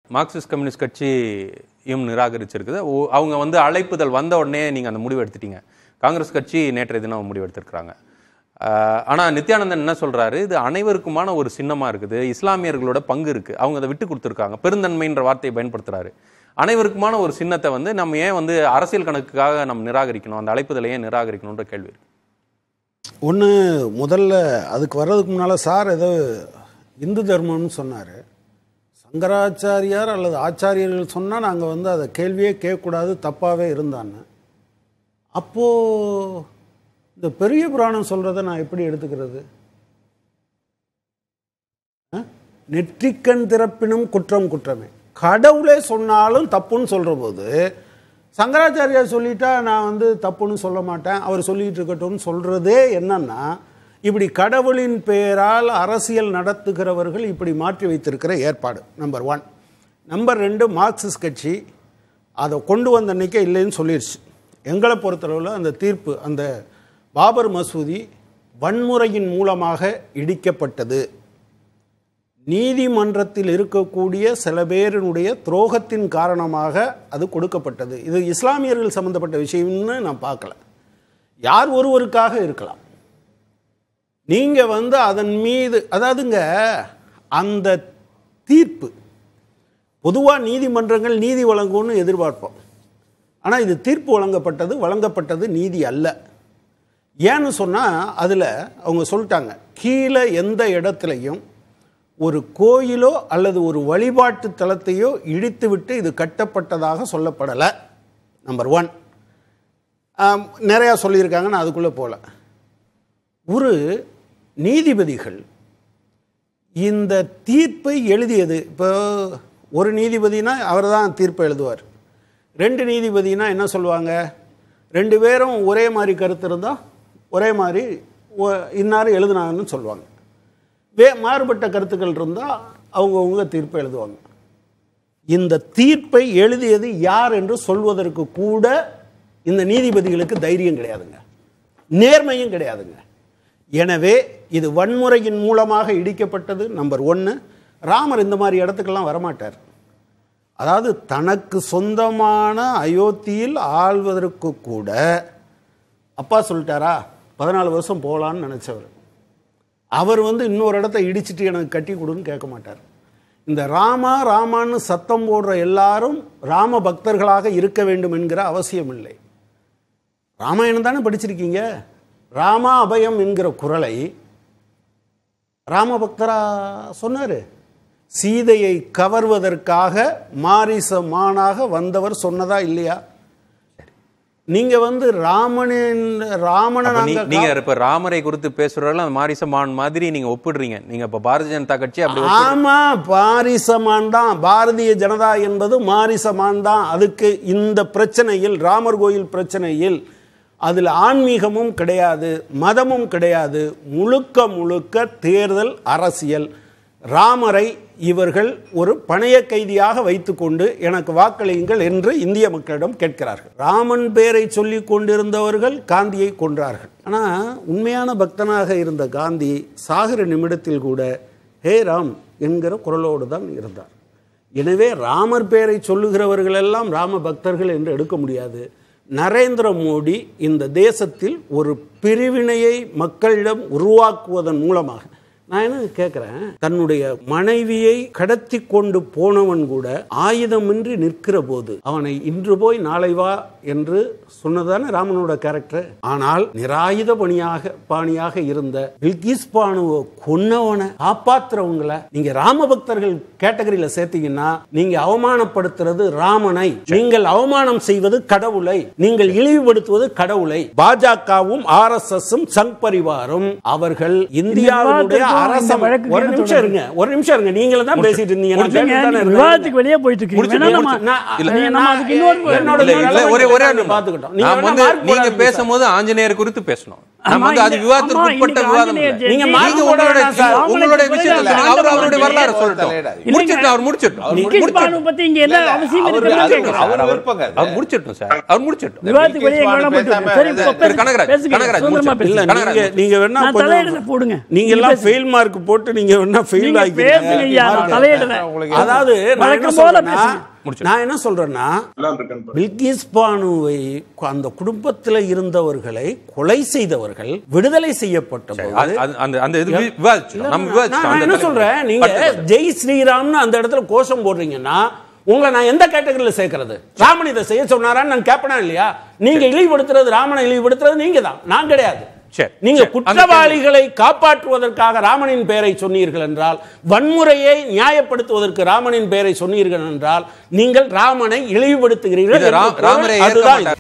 Marxist communist கட்சியும் நிராகரிச்சிருக்குது ஓ- அவங்க வந்து அழைப்புதல் வந்த உடனே நீங்கள் அந்த முடிவு எடுத்துட்டீங்க காங்கிரஸ் கட்சி நேற்றைய தினம் முடிவு எடுத்திருக்கிறாங்க ஆஹ் ஆனா நித்யானந்தன் என்ன சொல்றாரு இது அனைவருக்குமான ஒரு சின்னமா இருக்குது இஸ்லாமியர்களோட பங்கு இருக்கு அவங்க அதை விட்டு கொடுத்துருக்காங்க பெருந்தன்மைன்ற வார்த்தையை பயன்படுத்துறாரு அனைவருக்குமான ஒரு சின்னத்தை வந்து நம்ம ஏன் வந்து அரசியல் கணக்குக்காக நம்ம நிராகரிக்கணும் அந்த அழைப்புதலை ஏன் நிராகரிக்கணுன்ற கேள்வி இருக்கு ஒன்று முதல்ல அதுக்கு வர்றதுக்கு முன்னால் சார் ஏதோ இந்து தர்மம்னு சொன்னார் சங்கராச்சாரியார் அல்லது ஆச்சாரியர்கள் சொன்னால் நாங்கள் வந்து அதை கேள்வியே கேட்கக்கூடாது தப்பாகவே இருந்தான்னு அப்போது இந்த பெரிய புராணம் சொல்கிறத நான் எப்படி எடுத்துக்கிறது ஆ? நெற்றிக்கண் திறப்பினும் குற்றம் குற்றமே கடவுளே சொன்னாலும் தப்புன்னு சொல்கிற போது சங்கராச்சாரியார் சொல்லிட்டா நான் வந்து தப்புன்னு சொல்ல மாட்டேன் அவர் சொல்லிட்டு இருக்கட்டும்னு சொல்கிறதே என்னன்னா இப்படி கடவுளின் பெயரால் அரசியல் நடத்துகிறவர்கள் இப்படி மாற்றி வைத்திருக்கிற ஏற்பாடு நம்பர் ஒன் நம்பர் ரெண்டு மார்க்சிஸ்ட் கட்சி அதை கொண்டு வந்த அன்னைக்கே இல்லைன்னு சொல்லிடுச்சு எங்களை பொறுத்தளவில் அந்த தீர்ப்பு அந்த பாபர் மசூதி வன்முறையின் மூலமாக இடிக்கப்பட்டது நீதிமன்றத்தில் இருக்கக்கூடிய சில பேரினுடைய துரோகத்தின் காரணமாக அது கொடுக்கப்பட்டது இது இஸ்லாமியர்கள் சம்பந்தப்பட்ட விஷயம்னு நான் பார்க்கல யார் ஒருவருக்காக இருக்கலாம் நீங்க வந்து அதன் மீது அதாவதுங்க அந்த தீர்ப்பு பொதுவாக நீதிமன்றங்கள் நீதி வழங்கும்னு எதிர்பார்ப்போம் ஆனால் இது தீர்ப்பு வழங்கப்பட்டது வழங்கப்பட்டது நீதி அல்ல ஏன்னு சொன்னால் அதில் அவங்க சொல்லிட்டாங்க கீழே எந்த இடத்துலையும் ஒரு கோயிலோ அல்லது ஒரு வழிபாட்டு தலத்தையோ இடித்துவிட்டு இது கட்டப்பட்டதாக சொல்லப்படலை நம்பர் ஒன் நிறையா சொல்லியிருக்காங்க நான் அதுக்குள்ளே போகல ஒரு நீதிபதிகள் இந்த தீர்ப்பை எழுதியது இப்போ ஒரு நீதிபதினா அவர் தான் தீர்ப்பை எழுதுவார் ரெண்டு நீதிபதினா என்ன சொல்லுவாங்க ரெண்டு பேரும் ஒரே மாதிரி கருத்து இருந்தால் ஒரே மாதிரி ஒ- இன்னார் எழுதுனாங்கன்னு சொல்லுவாங்க வே மாறுபட்ட கருத்துக்கள் இருந்தால் அவங்கவுங்க தீர்ப்பை எழுதுவாங்க இந்த தீர்ப்பை எழுதியது யார் என்று சொல்வதற்கு கூட இந்த நீதிபதிகளுக்கு தைரியம் கிடையாதுங்க நேர்மையும் கிடையாதுங்க எனவே இது வன்முறையின் மூலமாக இடிக்கப்பட்டது நம்பர் ஒன்று ராமர் இந்த மாதிரி இடத்துக்கெல்லாம் வரமாட்டார் அதாவது தனக்கு சொந்தமான அயோத்தியில் ஆள்வதற்கு கூட அப்பா சொல்லிட்டாரா பதினாலு வருஷம் போகலான்னு நினச்சவர் அவர் வந்து இன்னொரு இடத்த இடிச்சிட்டு எனக்கு கட்டி கொடுன்னு கேட்க மாட்டார் இந்த ராமா ராமான்னு சத்தம் போடுற எல்லாரும் ராம பக்தர்களாக இருக்க வேண்டும் என்கிற அவசியம் இல்லை ராமாயணம் தானே படிச்சிருக்கீங்க ராமா அபயம் என்கிற குரலை ராமபக்தரா சொன்னார் சீதையை கவர்வதற்காக மாரிச மானாக வந்தவர் சொன்னதா இல்லையா நீங்க வந்து ராமனின் ராமனை அப்ப நீ- நாங்க நீங்க இப்ப ராமரை குறித்து பேசுறதுல மாரிசமான் மாதிரி நீங்க ஒப்பிடுறீங்க நீங்க இப்ப பாரதிய ஜனதா கட்சி அப்படி ஒப்பிடு- ஆமா பாரிசமான் தான் பாரதிய ஜனதா என்பது மாரிசமான் தான் அதுக்கு இந்த பிரச்சனையில் ராமர் கோயில் பிரச்சனையில் அதில் ஆன்மீகமும் கிடையாது மதமும் கிடையாது முழுக்க முழுக்க தேர்தல் அரசியல் ராமரை இவர்கள் ஒரு பணைய கைதியாக வைத்துக்கொண்டு எனக்கு வாக்களியுங்கள் என்று இந்திய மக்களிடம் கேட்கிறார்கள் ராமன் பேரை சொல்லிக் கொண்டிருந்தவர்கள் காந்தியை கொன்றார்கள் ஆனால் உண்மையான பக்தனாக இருந்த காந்தி சாகிற நிமிடத்தில் கூட ஹே ராம் என்கிற குரலோடு தான் இருந்தார் எனவே ராமர் பேரை சொல்லுகிறவர்கள் எல்லாம் ராம பக்தர்கள் என்று எடுக்க முடியாது நரேந்திர மோடி இந்த தேசத்தில் ஒரு பிரிவினையை மக்களிடம் உருவாக்குவதன் மூலமாக நான் என்ன கேட்குறேன் தன்னுடைய மனைவியை கடத்தி கொண்டு போனவன் கூட ஆயுதமின்றி நிற்கிற போது அவனை இன்று போய் நாளை வா என்று சொன்னதானே ராமனோட கேரக்டர் ஆனால் நிராயுத பணியாக பாணியாக இருந்த பில்கிஸ் பானுவை கொன்னவனை காப்பாத்துறவங்கள நீங்க ராம பக்தர்கள் கேட்டகரியில சேர்த்தீங்கன்னா நீங்க அவமானப்படுத்துறது ராமனை நீங்கள் அவமானம் செய்வது கடவுளை நீங்கள் இழிவுபடுத்துவது கடவுளை பாஜகவும் ஆர் எஸ் எஸ் சங் பரிவாரும் அவர்கள் இந்தியாவுடைய விவாதத்திற்கும் அரச இந்த வழக்குக்கு ஒரு என்ன நிமிஷம் தொடர்பு? இருங்க ஒரு நிமிஷம் இருங்க நீங்களும் தான் பேசிட்டு இருந்தீங்க நான் முடிச்சுங்க, கேட்டுட்டு தானே நீங்க இருந்தேன். விவாதத்துக்கு வெளியே போயிட்டு இருக்கீங்க முடிச்சுட்டு, வேணா நம்ம- முடிச்சுட்டு. நான் இல்ல, நீங்க நம்ம அதுக்கு இன்னொரு என்னோட இல்ல, இல்ல, ஒரே ஒரே ஒரு நிமிஷம். பார்த்துக்கிட்டோம். நீங்க நான் வேணா வந்து mark நீங்க போடாதீங்க பேசும்போது ஆஞ்சநேயர் குறித்து பேசணும் நம்ம ஆமா, வந்து அது இந்த- விவாதத்துக்கு ஆமா, உட்பட்ட இன்னைக்கு விவாதம் ஆஞ்சநேயர் இல்ல. ஜெயந்தி. நீங்க நீங்க mark உங்களோட போட வேணாம் சார். உங்களுடைய ராமனுக்கு விஷயத்துல பதிலா சொல்லுங்க. அவர் அவருடைய ராமனுக்கு வரலாறு பதிலா சொல்லட்டும் இல்லைங்க. முடிச்சிட்டோம் அவர் முடிச்சிட்டோம் அவர் பில்கிஸ் முடிச்சிட்டோம். பானு பத்தி இங்க என்ன அவசியம் அவரு- இருக்குன்னு அது- கேட்கிறேன். அவர் விருப்பங்க அது. அவர் முடிச்சிட்டோம் சார் அவர் முடிச்சிட்டோம் விவாதத்துக்கு வெளியே பில்கிஸ் எங்கேனா பானு போயிட்டு பேசாம சரி இப்ப திரு பேசுங்க. கனகராஜ், பேசுங்க. கனகராஜ் சுதந்திரமா முடிச்சு. இல்ல பேசுங்க. கனகராஜ் நீங்க நீங்க வேணா நான் கொஞ்சம் தலையிடுறேன், போடுங்க. நீங்க நீங்க எல்லாம் பேசுங்க. ஃபெயில் மார்க் போட்டு நீங்க வேணா ஃபெயில் நீங்க பேசுங்க ஐயா, நான் தலையிடுறேன். ஆகிக்கிறீங்க அதாவது நான் என்ன வழக்கம் போல சொல்றேன்னா பேசுங்க. நான் என்ன சொல்றேன்னா பில்கிஸ் பானுவை அந்த குடும்பத்தில் இருந்தவர்களை கொலை செய்தவர்கள் விடுதலை செய்யப்பட்ட போது அது- அது- அந்த அந்த இது வி- விவாதிச்சிட்டோம் நம்ம நான் விவாதிச்சிட்டோம் நான் அந்த என்ன தலைப்பு. சொல்றேன் நீங்க அடுத்த ஜெய் ஸ்ரீராம்னு அந்த இடத்துல கோஷம் போடுறீங்கன்னா உங்களை நான் எந்த கேட்டகரியில் சேர்க்கறது ராமன் இதை செய்ய சொன்னாரான்னு நான் கேட்பனா இல்லையா நீங்க இழிவுபடுத்துறது ராமனை இழிவுபடுத்துறது நீங்க தான் நான் கிடையாது சரி, நீங்க சரி. அந்த குற்றவாளிகளை காப்பாற்றுவதற்காக ராமனின் பெயரை சொன்னீர்கள் என்றால் வன்முறையை நியாயப்படுத்துவதற்கு ராமனின் பெயரை சொன்னீர்கள் என்றால் நீங்கள் ராமனை இழிவுபடுத்துகிறீர்கள் இது ரா- என்று பொருள். ராமரை ஏற்க அதுதான் மாட்டார்.